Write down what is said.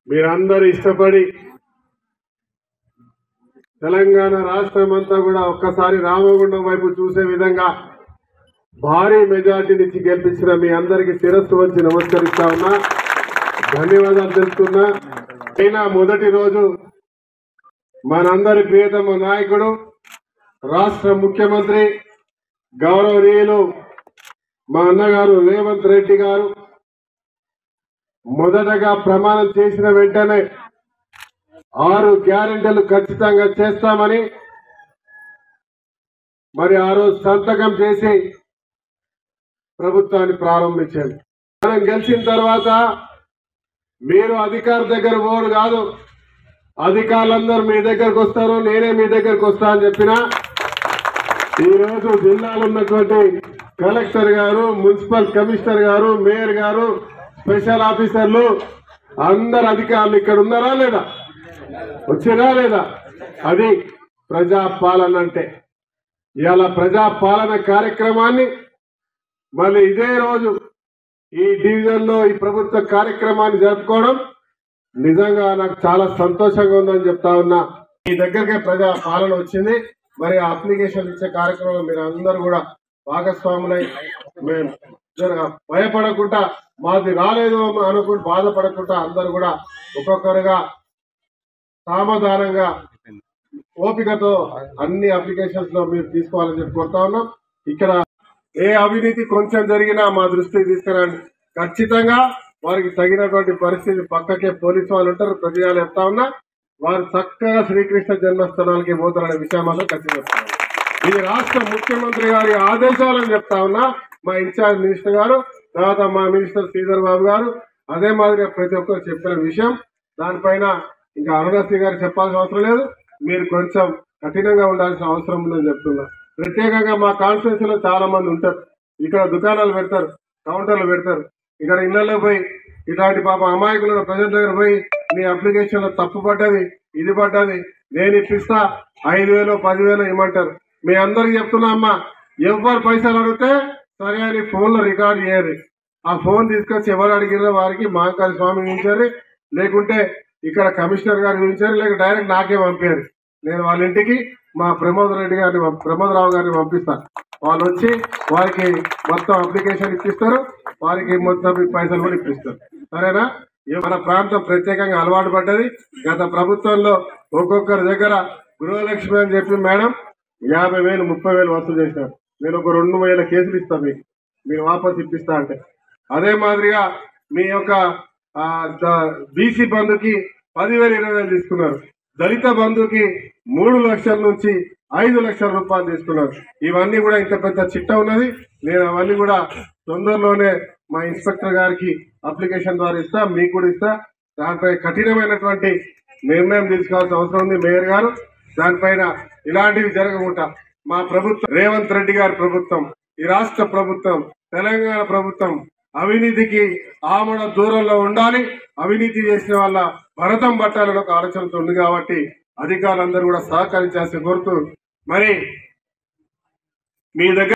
మీరందరూ ఇష్టపడి తెలంగాణ రాష్ట్రం అంతా కూడా ఒక్కసారి రామగుండం వైపు చూసే విధంగా భారీ మెజార్టీనిచ్చి గెలిపించిన మీ అందరికీ శిరస్సు వచ్చి నమస్కరిస్తా ఉన్నా ధన్యవాదాలు తెలుపుతున్నా అయినా మొదటి రోజు మనందరి ప్రియతమ నాయకుడు రాష్ట్ర ముఖ్యమంత్రి గౌరవనీయులు మా అన్నగారు రేవంత్ రెడ్డి గారు మొదటగా ప్రమాణం చేసిన వెంటనే ఆరు గ్యారెంటీలు ఖచ్చితంగా చేస్తామని మరి ఆ రోజు సంతకం చేసి ప్రభుత్వాన్ని ప్రారంభించారు మనం గెలిచిన తర్వాత మీరు అధికార దగ్గర పోరు కాదు అధికారులందరూ మీ దగ్గరకు వస్తారు నేనే మీ దగ్గరకు వస్తా అని చెప్పిన ఈ రోజు జిల్లాలో ఉన్నటువంటి కలెక్టర్ గారు మున్సిపల్ కమిషనర్ గారు మేయర్ గారు స్పెషల్ ఆఫీసర్లు అందరు అధికారులు ఇక్కడ ఉన్నారా లేదా వచ్చినా లేదా అది ప్రజా పాలన అంటే ఇవాళ ప్రజా పాలన కార్యక్రమాన్ని మళ్ళీ ఇదే రోజు ఈ డివిజన్ లో ఈ ప్రభుత్వ కార్యక్రమాన్ని జరుపుకోవడం నిజంగా నాకు చాలా సంతోషంగా ఉందని చెప్తా ఉన్నా మీ దగ్గరకే ప్రజా పాలన వచ్చింది మరి ఆ అప్లికేషన్ ఇచ్చే కార్యక్రమం మీరు అందరూ కూడా భాగస్వాములై మేము జర భయపడకుండా మాది రాలేదు అనుకుంటూ బాధపడకుండా అందరూ కూడా ఒక్కొక్కరుగా సావధానంగా ఓపికతో అన్ని అప్లికేషన్స్ లో మీరు తీసుకోవాలని చెప్పి కోరుతా ఉన్నాం ఇక్కడ ఏ అవినీతి కొంచెం జరిగినా మా దృష్టికి తీసుకురండి ఖచ్చితంగా వారికి తగినటువంటి పరిస్థితి పక్కకే పోలీసు వాళ్ళు ఉంటారు ప్రతిగా చెప్తా ఉన్నా వారు చక్కగా శ్రీకృష్ణ జన్మస్థానాలకి పోతారనే విషయం మాత్రం ఖచ్చితంగా చెప్తా ఉన్నా. ఇది రాష్ట్ర ముఖ్యమంత్రి గారి ఆదేశాలని చెప్తా ఉన్నా మా ఇన్ఛార్జ్ మినిస్టర్ గారు తర్వాత మా మినిస్టర్ శ్రీధర్ బాబు గారు అదే మాదిరిగా ప్రతి ఒక్కరు చెప్పిన విషయం దానిపైన ఇంకా అరుణశ్రీ గారు చెప్పాల్సిన అవసరం లేదు మీరు కొంచెం కఠినంగా ఉండాల్సిన అవసరం ఉందని చెప్తున్నా ప్రత్యేకంగా మా కాన్స్టిట్యూన్సీ లో చాలా మంది ఉంటారు ఇక్కడ దుకాణాలు పెడతారు కౌంటర్లు పెడతారు ఇక్కడ ఇళ్లలో పోయి ఇలాంటి పాప అమాయకులను ప్రజల దగ్గర పోయి మీ అప్లికేషన్ లో తప్పు పడ్డది ఇది పడ్డది నేను ఇప్పిస్తా ఐదు వేలు పదివేలు ఇవ్వమంటారు మీ అందరికి చెప్తున్నా అమ్మా ఎవరు పైసలు అడిగితే సరే అని ఫోన్ లో రికార్డ్ చేయరు ఆ ఫోన్ తీసుకొచ్చి ఎవరు అడిగిరో వారికి మహంకాళి స్వామి ఉంచారు లేకుంటే ఇక్కడ కమిషనర్ గారు ఉంచారు లేక డైరెక్ట్ నాకే పంపారు నేను వాళ్ళ ఇంటికి మా ప్రమోద్ రెడ్డి గారిని పంప్- ప్రమోద్ రావు గారిని పంపిస్తాను వాళ్ళు వచ్చి వారికి మొత్తం అప్లికేషన్ ఇప్పిస్తారు వారికి మొత్తం ఈ పైసలు కూడా ఇప్పిస్తారు సరేనా ఇది మన ప్రాంతం ప్రత్యేకంగా అలవాటు పడ్డది గత ప్రభుత్వంలో ఒక్కొక్కరి దగ్గర గృహలక్ష్మి అని చెప్పి మేడం యాభై వేలు ముప్పై వేలు వసూలు చేసినారు నేను ఒక రెండు వేల కేసులు ఇస్తాను మీకు మీరు వాపస్ ఇప్పిస్తా అంటే అదే మాదిరిగా మీ యొక్క బీసీ బంధుకి పదివేలు ఇరవై వేలు తీసుకున్నారు దళిత బంధుకి మూడు లక్షల నుంచి ఐదు లక్షల రూపాయలు తీసుకున్నారు ఇవన్నీ కూడా ఇంత పెద్ద చిట్ట ఉన్నది నేను అవన్నీ కూడా తొందరలోనే మా ఇన్స్పెక్టర్ గారికి అప్లికేషన్ ద్వారా ఇస్తా మీకు కూడా ఇస్తా దానిపై కఠినమైనటువంటి నిర్ణయం తీసుకోవాల్సిన అవసరం ఉంది మేయర్ గారు దానిపైన ఇలాంటివి జరగకుండా మా ప్రభుత్వం రేవంత్ రెడ్డి గారి ప్రభుత్వం ఈ రాష్ట్ర ప్రభుత్వం తెలంగాణ ప్రభుత్వం అవినీతికి ఆమడ దూరంలో ఉండాలి అవినీతి చేసిన వాళ్ళ భరతం పట్టాలని ఒక ఆలోచనతో ఉంది కాబట్టి అధికారులందరూ కూడా సహకరించాల్సి కోరుతూ మరి మీ దగ్గర